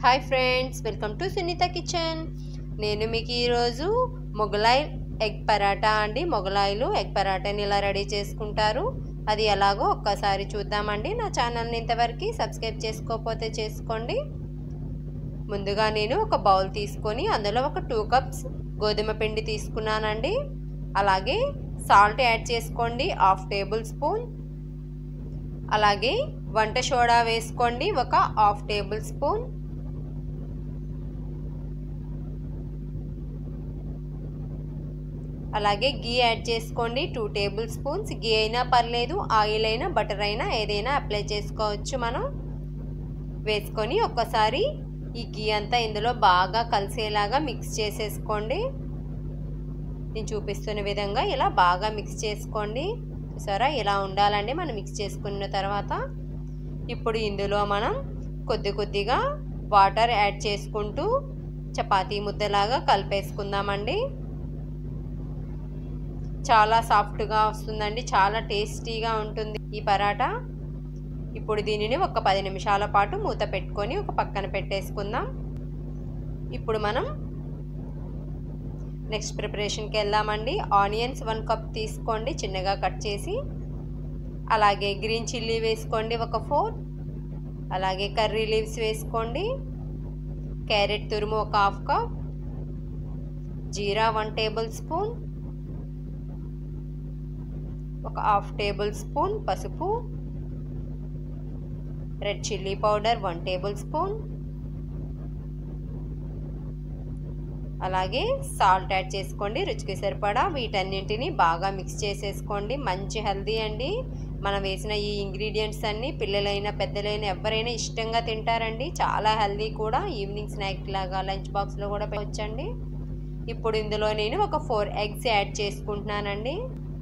hi friends welcome to Sunitha kitchen నేను మీకు ఈరోజు మొగలాయ్ ఎగ్ పరాటా అండి మొగలాయిలు ఎగ్ పరాటాని ఇలా రెడీ చేసుకుంటారు అది ఎలాగో ఒక్కసారి చూద్దామండి నా ఛానల్ని ఇంతవరకు సబ్స్క్రైబ్ చేసుకోకపోతే చేసుకోండి ముందుగా నేను ఒక బౌల్ తీసుకొని అందులో ఒక టూ కప్స్ గోధుమ పిండి తీసుకున్నానండి అలాగే సాల్ట్ యాడ్ చేసుకోండి హాఫ్ టేబుల్ స్పూన్ అలాగే వంట సోడా వేసుకోండి ఒక హాఫ్ టేబుల్ స్పూన్ అలాగే గీ యాడ్ చేసుకోండి టూ టేబుల్ స్పూన్స్ గీ అయినా పర్లేదు ఆయిల్ అయినా బటర్ అయినా ఏదైనా అప్లై చేసుకోవచ్చు మనం వేసుకొని ఒక్కసారి ఈ గీ అంతా ఇందులో బాగా కలిసేలాగా మిక్స్ చేసేసుకోండి నేను చూపిస్తున్న విధంగా ఇలా బాగా మిక్స్ చేసుకోండి చూసారా ఇలా ఉండాలండి మనం మిక్స్ చేసుకున్న తర్వాత ఇప్పుడు ఇందులో మనం కొద్ది కొద్దిగా వాటర్ యాడ్ చేసుకుంటూ చపాతీ ముద్దలాగా కలిపేసుకుందామండి చాలా సాఫ్ట్గా వస్తుందండి చాలా టేస్టీగా ఉంటుంది ఈ పరాటా ఇప్పుడు దీనిని ఒక పది నిమిషాల పాటు మూత పెట్టుకొని ఒక పక్కన పెట్టేసుకుందాం ఇప్పుడు మనం నెక్స్ట్ ప్రిపరేషన్కి వెళ్దామండి ఆనియన్స్ వన్ కప్ తీసుకోండి చిన్నగా కట్ చేసి అలాగే గ్రీన్ చిల్లీ వేసుకోండి ఒక ఫోర్ అలాగే కర్రీ లీవ్స్ వేసుకోండి క్యారెట్ తురుము ఒక హాఫ్ కప్ జీరా వన్ టేబుల్ స్పూన్ ఒక హాఫ్ టేబుల్ స్పూన్ పసుపు red chilli powder one tablespoon అలాగే సాల్ట్ యాడ్ చేసుకోండి రుచికి సరిపడా వీటన్నింటిని బాగా మిక్స్ చేసేసుకోండి మంచి హెల్దీ అండి మనం వేసిన ఈ ఇంగ్రీడియంట్స్ అన్నీ పిల్లలైనా పెద్దలైనా ఎవరైనా ఇష్టంగా తింటారండి చాలా హెల్దీ కూడా ఈవినింగ్ స్నాక్ లాగా లంచ్ బాక్స్లో కూడా పెట్టవచ్చండి ఇప్పుడు ఇందులో నేను ఒక ఫోర్ ఎగ్స్ యాడ్ చేసుకుంటున్నానండి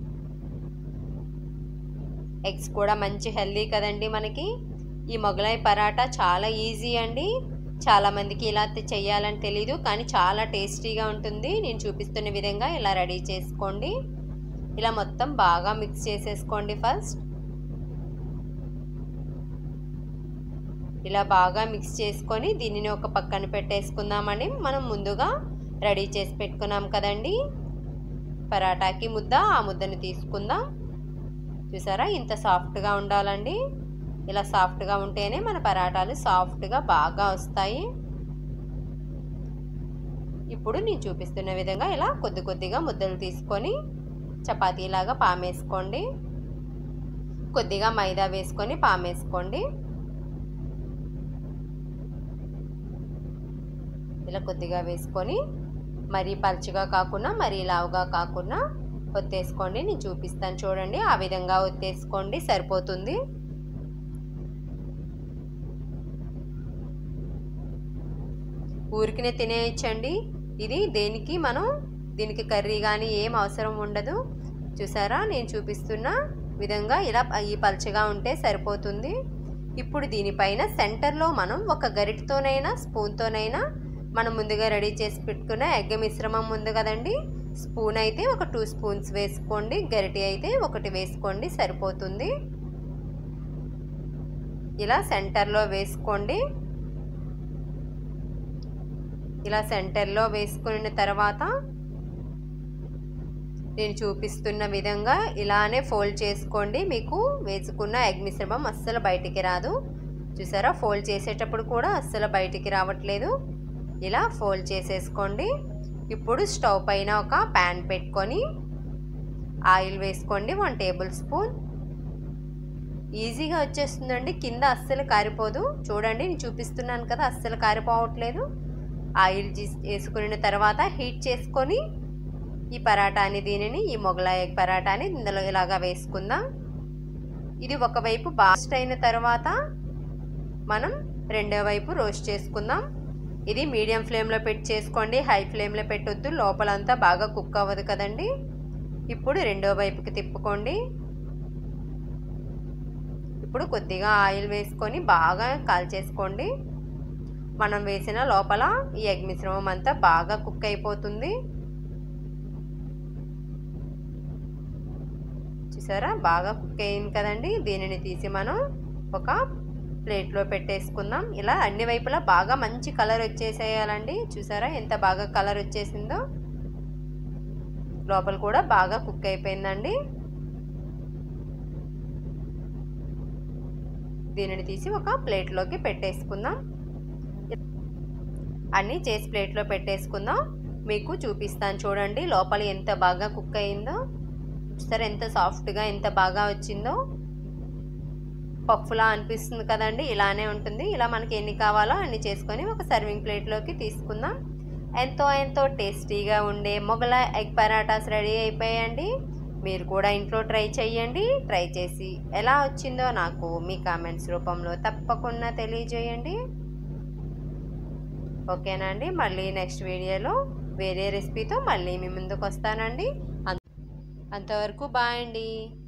ఎగ్స్ కూడా మంచి హెల్దీ కదండి మనకి ఈ మొగలాయి పరాటా చాలా ఈజీ అండి చాలామందికి ఇలా చేయాలని తెలీదు కానీ చాలా టేస్టీగా ఉంటుంది నేను చూపిస్తున్న విధంగా ఇలా రెడీ చేసుకోండి ఇలా మొత్తం బాగా మిక్స్ చేసేసుకోండి ఫస్ట్ ఇలా బాగా మిక్స్ చేసుకొని దీనిని ఒక పక్కన పెట్టేసుకుందామని మనం ముందుగా రెడీ చేసి పెట్టుకున్నాం కదండి పరాటాకి ముద్ద ఆ ముద్దను తీసుకుందాం చూసారా ఇంత సాఫ్ట్గా ఉండాలండి ఇలా సాఫ్ట్గా ఉంటేనే మన పరాటాలు సాఫ్ట్గా బాగా వస్తాయి ఇప్పుడు నేను చూపిస్తున్న విధంగా ఇలా కొద్ది కొద్దిగా ముద్దలు తీసుకొని చపాతీలాగా పామేసుకోండి కొద్దిగా మైదా వేసుకొని పామేసుకోండి ఇలా కొద్దిగా వేసుకొని మరీ పలుచగా కాకుండా మరీ లావుగా కాకుండా ఒత్తేసుకోండి నేను చూపిస్తాను చూడండి ఆ విధంగా ఒత్తేసుకోండి సరిపోతుంది ఊరికినే తినేయచ్చండి ఇది దేనికి మనం దీనికి కర్రీ కానీ ఏం అవసరం ఉండదు చూసారా నేను చూపిస్తున్న విధంగా ఇలా ఈ పల్చగా ఉంటే సరిపోతుంది ఇప్పుడు దీనిపైన సెంటర్లో మనం ఒక గరిటతోనైనా స్పూన్తోనైనా మనం ముందుగా రెడీ చేసి పెట్టుకున్న ఎగ్గ మిశ్రమం ఉంది కదండి స్పూన్ అయితే ఒక టూ స్పూన్స్ వేసుకోండి గరిటె అయితే ఒకటి వేసుకోండి సరిపోతుంది ఇలా సెంటర్లో వేసుకోండి ఇలా సెంటర్లో వేసుకున్న తర్వాత నేను చూపిస్తున్న విధంగా ఇలానే ఫోల్డ్ చేసుకోండి మీకు వేసుకున్న ఎగ్ మిశ్రమం అస్సలు బయటికి రాదు చూసారా ఫోల్డ్ చేసేటప్పుడు కూడా అస్సలు బయటికి రావట్లేదు ఇలా ఫోల్డ్ చేసేసుకోండి ఇప్పుడు స్టవ్ పైన ఒక ప్యాన్ పెట్టుకొని ఆయిల్ వేసుకోండి వన్ టేబుల్ స్పూన్ ఈజీగా వచ్చేస్తుందండి కింద అస్సలు కారిపోదు చూడండి నేను చూపిస్తున్నాను కదా అస్సలు కారిపోవట్లేదు ఆయిల్ వేసుకున్న తర్వాత హీట్ చేసుకొని ఈ పరాటాని దీనిని ఈ మొగలాయి పరాటాని ఇందులో ఇలాగా వేసుకుందాం ఇది ఒకవైపు బాస్ట్ అయిన తర్వాత మనం రెండో వైపు రోస్ట్ చేసుకుందాం ఇది మీడియం ఫ్లేమ్లో పెట్టి చేసుకోండి హై ఫ్లేమ్లో పెట్టొద్దు లోపలంతా బాగా కుక్ అవ్వదు కదండి ఇప్పుడు రెండో వైపుకి తిప్పుకోండి ఇప్పుడు కొద్దిగా ఆయిల్ వేసుకొని బాగా కాల్చేసుకోండి మనం వేసిన లోపల ఈ ఎగ్ మిశ్రమం అంతా బాగా కుక్ అయిపోతుంది చూసారా బాగా కుక్ అయింది కదండి దీనిని తీసి మనం ఒక ప్లేట్లో పెట్టేసుకుందాం ఇలా అన్ని వైపులా బాగా మంచి కలర్ వచ్చేసేయాలండి చూసారా ఎంత బాగా కలర్ వచ్చేసిందో లోపల కూడా బాగా కుక్ అయిపోయిందండి దీనిని తీసి ఒక ప్లేట్లోకి పెట్టేసుకుందాం అన్నీ చేసి ప్లేట్లో పెట్టేసుకుందాం మీకు చూపిస్తాను చూడండి లోపల ఎంత బాగా కుక్ అయిందో సరే ఎంత సాఫ్ట్గా ఎంత బాగా వచ్చిందో పప్పులా అనిపిస్తుంది కదండి ఇలానే ఉంటుంది ఇలా మనకి ఎన్ని కావాలో అన్ని చేసుకొని ఒక సర్వింగ్ ప్లేట్లోకి తీసుకుందాం ఎంతో ఎంతో టేస్టీగా ఉండే మొగల ఎగ్ పరాటాస్ రెడీ అయిపోయాయండి మీరు కూడా ఇంట్లో ట్రై చేయండి ట్రై చేసి ఎలా వచ్చిందో నాకు మీ కామెంట్స్ రూపంలో తప్పకుండా తెలియజేయండి ఓకేనా అండి మళ్ళీ నెక్స్ట్ వీడియోలో వేరే రెసిపీతో మళ్ళీ మీ ముందుకు వస్తానండి అంతవరకు బాయ్ అండి